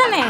தானே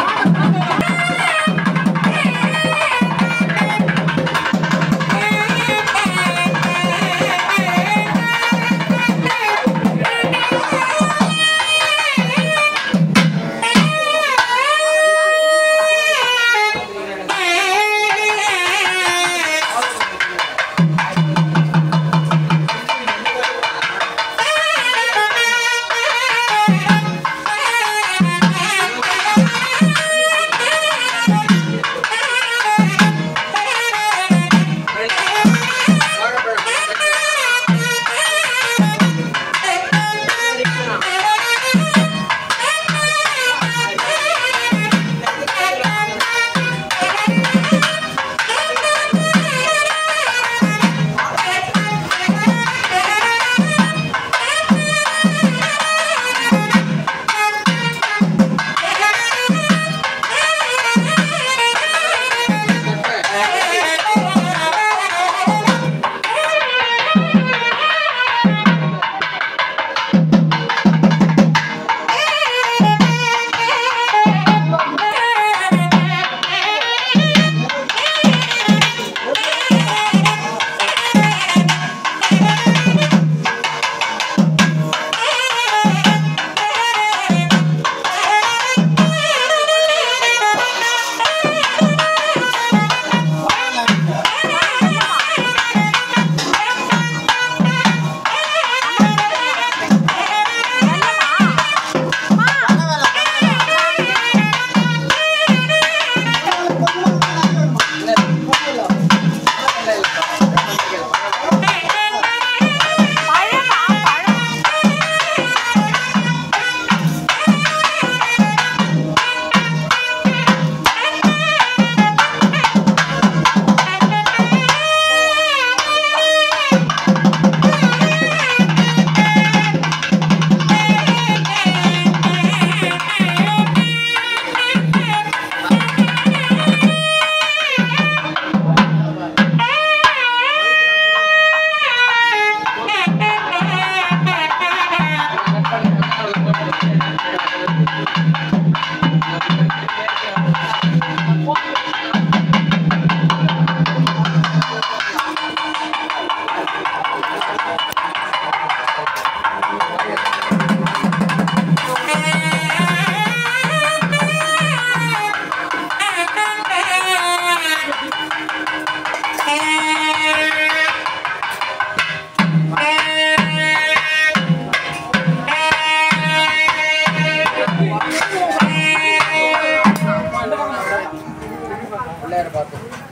பிள்ளையார பார்த்து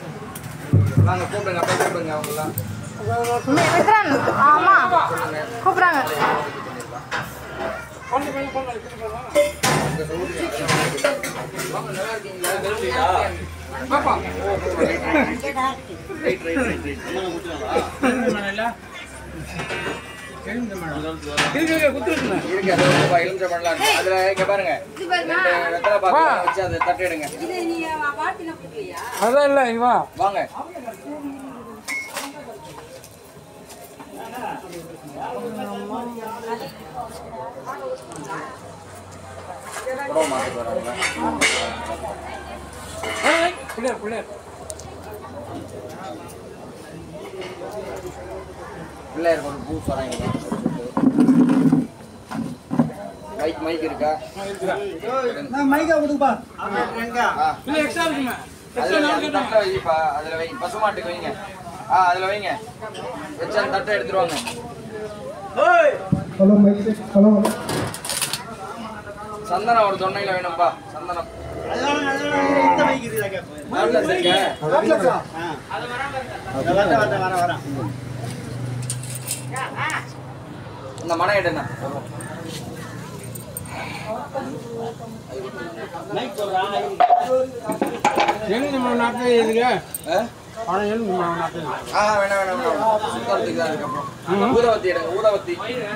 வாங்க கூப்பிடுங்க அப்படியே கூப்பிடுங்க அவங்களாம் விக்ரான் ஆமா கூப்பிடுறாங்க வாங்க நல்லா இருக்கீங்களா பாப்பா ரைட் ரைட் ரைட் ரைட் இருக்கு அது வந்து பா- எலுமிச்சை பழம்லாம் இருக்கு. அதுல இங்க பாருங்க ரெண்டு வெத்தலை பாக்கு வச்சு அதை தட்டி எடுங்க அதான் இல்லை இங்க வா வாங்க புடவை மாத்திட்டு வராங்க பிள்ளையார் பிள்ளையார் பிள்ளையார் ஒரு பூ வராங்க மைக் மைக் இருக்கா மைக்கா கொடுப்பா ஆ. இல்லை எக்ஸ்ட்ரா இருக்குமே அதுல அந்த தட்டை வைப்பா அதுல வை பசுமாட்டுக்கு வைங்க ஆ அதுல வைங்க வச்சு அந்த தட்டை எடுத்துருவாங்க ஹலோ மைக் ஹலோ சந்தனம் ஒரு தொன்னையில வேணும்பா சந்தனம் நாட்டுல வச்சிருக்க இந்த மனை எடுண்ணா எலும்பு நம்ம நாட்டில் இதுங்க ஆ? ஆனால் எலும்பு நம்ம நாட்டில் ஆ வேணாம் வேணாம் வேணாம் சுத்தறதுக்கு தான் அதுக்கப்புறம் ஊதவத்தி எடுங்க ஊதவத்தி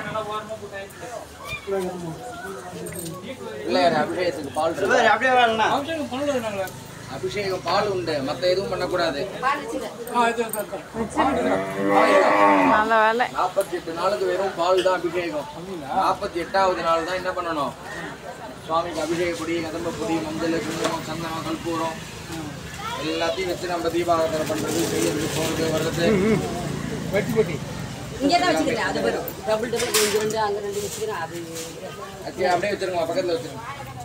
பிள்ளையார் அபிஷேகத்துக்கு பால் இருக்கு. ஃபங்க்ஷனுக்கு பண்ணல நாங்களே அபிஷேகம் பால் உண்டு மத்த எதுவும் பண்ணக்கூடாது ஆ இது நல்ல வேலை நாற்பத்தி எட்டு நாளுக்கு வெறும் பால் தான் அபிஷேகம் நாற்பத்தி எட்டாவது நாள் தான் என்ன பண்ணணும் சுவாமிக்கு அபிஷேக பொடி கதம்ப பொடி மஞ்சள் குங்குமம் சந்தனம் கற்பூரம் எல்லாத்தையும் வச்சு நம்ம தீபாராதனை பண்றது செய்யறது போகிறது வர்றது வெட்டி வெட்டி இங்கே தான் வச்சுக்கிறேன் அது வரும் டபுள் டபுள் இங்கே ரெண்டு அங்கே ரெண்டு வச்சுக்கிறேன் அது அப்படியே அப்படியே வச்சிருங்க பக்கத்துல வச்சிருங்க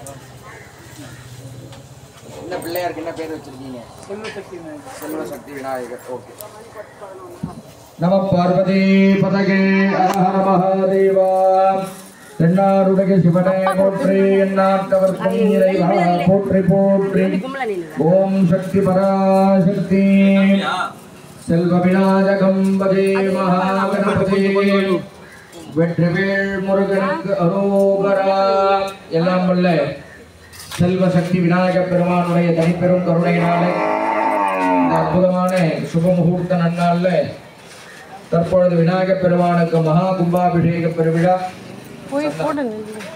என்ன பிள்ளையாருக்கு என்ன பேர் வச்சிருக்கீங்க செல்வ சக்தி விநாயகர் ஓகே நம பார்வதி பதகே அரஹர மகாதேவா தென்னாருடைய சிவனே போற்றி எண்ணாட்டவர்க்கும் இறைவா போற்றி போற்றி கும்பல நின்று ஓம் சக்தி பராசக்தி செல்வ விநாயகம் பதே மகாகணபதி வெற்றிவேல் முருகனுக்கு அரோகரா எல்லாம் வல்ல செல்வ சக்தி விநாயக பெருமானுடைய தனிப்பெரும் கருணையினாலே இந்த அற்புதமான சுப முகூர்த்த நன்னாள்ல தற்பொழுது விநாயக பெருமானுக்கு மகா கும்பாபிஷேக பெருவிழா போய் போடுங்க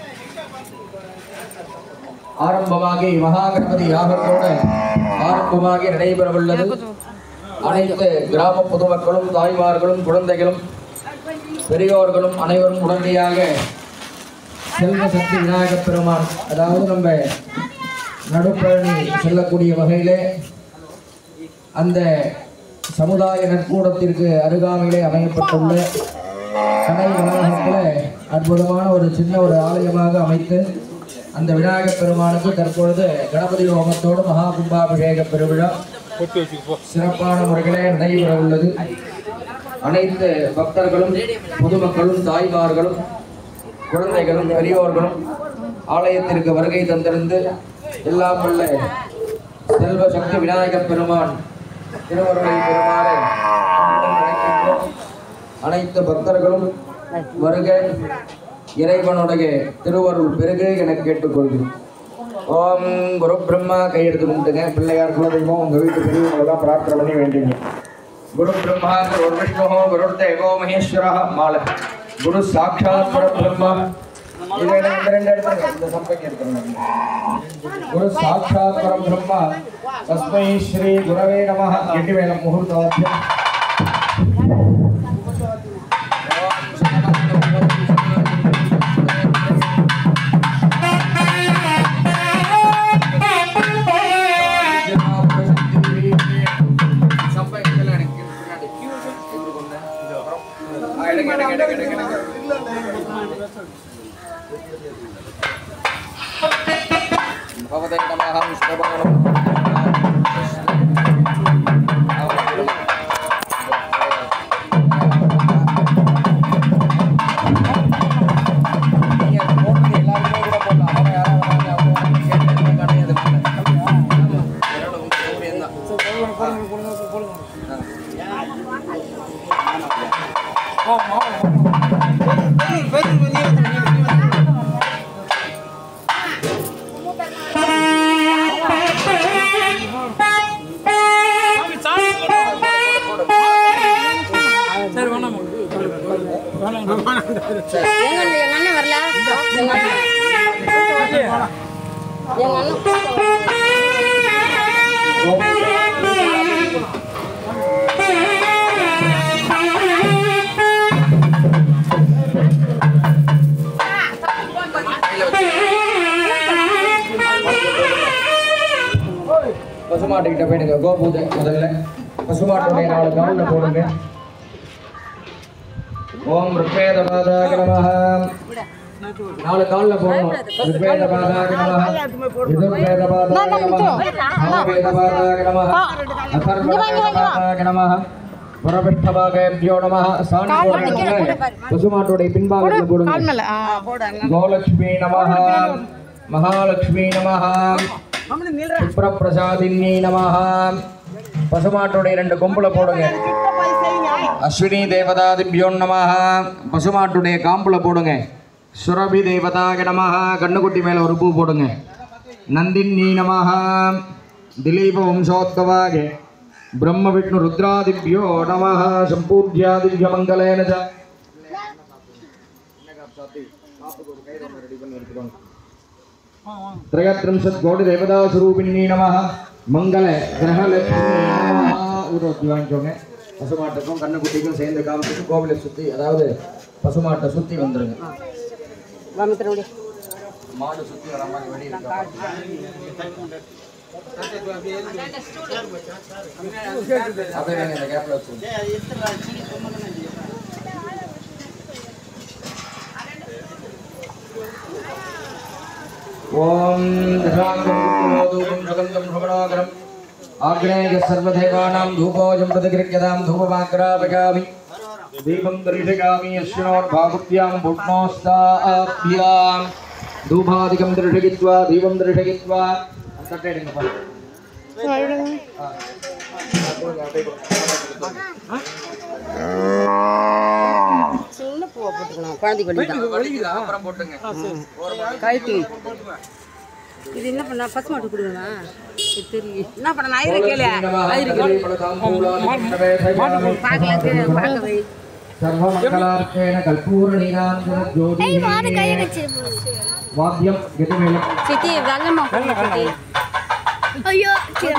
ஆரம்பமாகி மகாகணபதி யாகத்தோடு ஆரம்பமாகி நடைபெறவுள்ளது அனைத்து கிராம பொதுமக்களும் தாய்மார்களும் குழந்தைகளும் பெரியோர்களும் அனைவரும் உடனடியாக செல்வ சக்தி விநாயக பெருமான் அதாவது நம்ம நடுப்பழனி செல்லக்கூடிய வகையிலே அந்த சமுதாய நற்கூடத்திற்கு அருகாமையிலே அமையப்பட்டுள்ள கடை வளாகத்தில் அற்புதமான ஒரு சின்ன ஒரு ஆலயமாக அமைத்து அந்த விநாயகப் பெருமானுக்கு தற்பொழுது கணபதி ஹோமத்தோடு மகா கும்பாபிஷேக பெருவிழா கொட்டி வச்சுக்கு போ சிறப்பான முறையிலே நடைபெற உள்ளது அனைத்து பக்தர்களும் பொதுமக்களும் தாய்மார்களும் குழந்தைகளும் பெரியோர்களும் ஆலயத்திற்கு வருகை தந்திருந்து எல்லாம் வல்ல செல்வ சக்தி விநாயகப் பெருமான் திருவருளை பெருமாறு அன்புடன் அழைக்கின்றோம். அனைத்து பக்தர்களும் வருக இறைவனுடைய திருவருள் பெருக என கேட்டுக்கொள்கிறோம் ஓம் குரு பிரம்மா கையெடுத்து கும்பிட்டுங்க பிள்ளையார் குலதெய்வம் உங்க வீட்டு பெரியவங்களை தான் பிரார்த்தனை பண்ணி வேண்டிங்க குரு பிரம்மா குரு விஷ்ணு குரு தேவோ மகேஸ்வர மாலை குரு சாட்சாத் பர பிரம்மா இதை இந்த ரெண்டு எடுத்துங்க இந்த சம்பங்கி எடுத்துங்க குரு சாட்சாத் பரம் பிரம்மா தஸ்மை ஸ்ரீ குரவே நம எட்டு வேலை முகூர்த்தவாத்தியம் भवते नमः विष्णुभगवान् எங்க அண்ணன் எங்க அண்ணன் வரல எங்க அண்ணன் எங்க அண்ணன் பசுமாட்டுக்கிட்ட போயிடுங்க கோபூஜை முதல்ல பசுமாட்டுடைய நாலு காலில் போடுங்க ஓம் ருப்பேத பாதாக நமஹ நாலு காலில் போடணும் ருப்பேத பாதாக நமஹ ருப்பேத பாதாக நமஹ நாமவேத பாதாக நமஹ அதர்வண பாதாக நமஹ புறபிஷ்டபாகேபியோ நமஹ சாணி போடுங்க பசுமாட்டுடைய பின்பாகத்தில் போடுங்க கால் மேல ஆ கோலக்ஷ்மி நமஹ மகாலட்சுமி நமஹ சுப்ரபிரசாதினி நமஹ பசுமாட்டுடைய ரெண்டு கொம்புல போடுங்க அஸ்வினி தேவதாதிபியோ நமஹ பசுமாட்டுடைய காம்புல போடுங்க சுரபி தேவதாக நமஹ கண்ணுக்குட்டி மேல ஒரு பூ போடுங்க நந்தினி நமஹ திலீப வம்சோத்கவாக பிரம்ம விஷ்ணு ருத்ராதிபியோ நமஹ சம்பூர்ஜாதிபிய மங்களேன ச त्रयत्रिंशत् கோடி தேவதாஸ்வரூபிணி நமः மங்கள கிரகலட்சுமி நமः இருபத்தி வாங்கிக்கோங்க பசுமாட்டுக்கும் கண்ணுக்குட்டிக்கும் சேர்ந்து காமிச்சிட்டு கோவிலை சுற்றி அதாவது பசுமாட்டை சுற்றி வந்துருங்க வாமித்திரனுடைய மாடு சுத்தி வர மாதிரி வெளியே அப்படியே இந்த கேப்ல வச்சு ஓம் தசாங்கூபம் சுகந்தம் சுகணாகரம் ஆக்னேய சர்வதேவானாं धूपोऽयं प्रतिगृह्यतां धूपमाग्रापयामि दीपं दर्शयामि अश्विनोर्भागुत्यां भुग्नोस्ताभ्यां धूपादिकं दर्शयित्वा दीपं दर्शयित्वा तट्टेடுங்க பாருங்க சின்ன பூவை போட்டுக்கணும் குழந்தைக்கு வலிதான் அப்புறம் போட்டுங்க கழுத்து இது என்ன பண்ண பசு மாட்டு கொடுங்க இது தெரியும் என்ன பண்ண நான் ஐயரை கேளு ஐயரு கேளு பார்க்கல பார்க்க வை सर्वमङ्गलार्थेन कर्पूरनीराञ्जनज्योतिः वाद्यं गतिमेलम् சித்தி வெள்ளம்மா சித்தி ஐயோ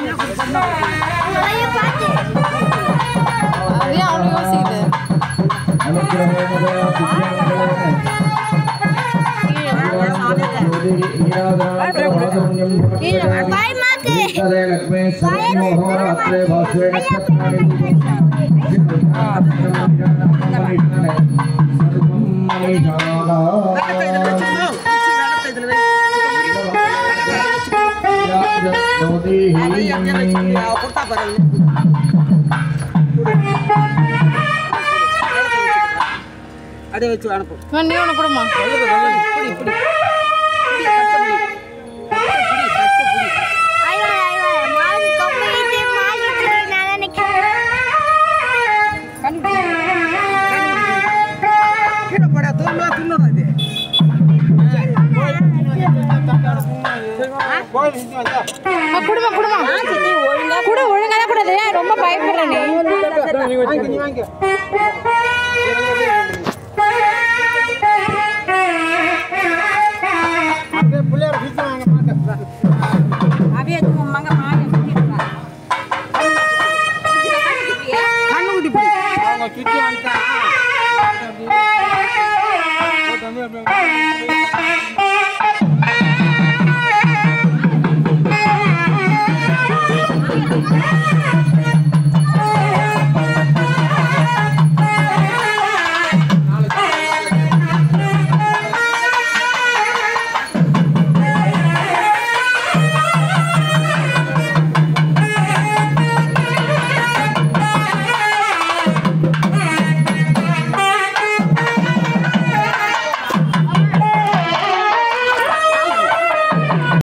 ஐயோ பாத்து அது ஏன் அவனு யோசிக்குது பயமாக்கு கொடுத்தா பாருங்க அப்படியே வச்சு அனுப்பு இவன் நீ ஒன்று கொடுமா ஐயோ ஐயோ மாடு கொப்பையிட்டு மாடு நான் நினைக்கிறேன் கீழே போடா தூண்டா தூண்டா இது ஆ, குடுமா குடுமா குடு ஒழுங்கா தான் கூடாது ரொம்ப பயப்படுற நீ பிள்ளையார்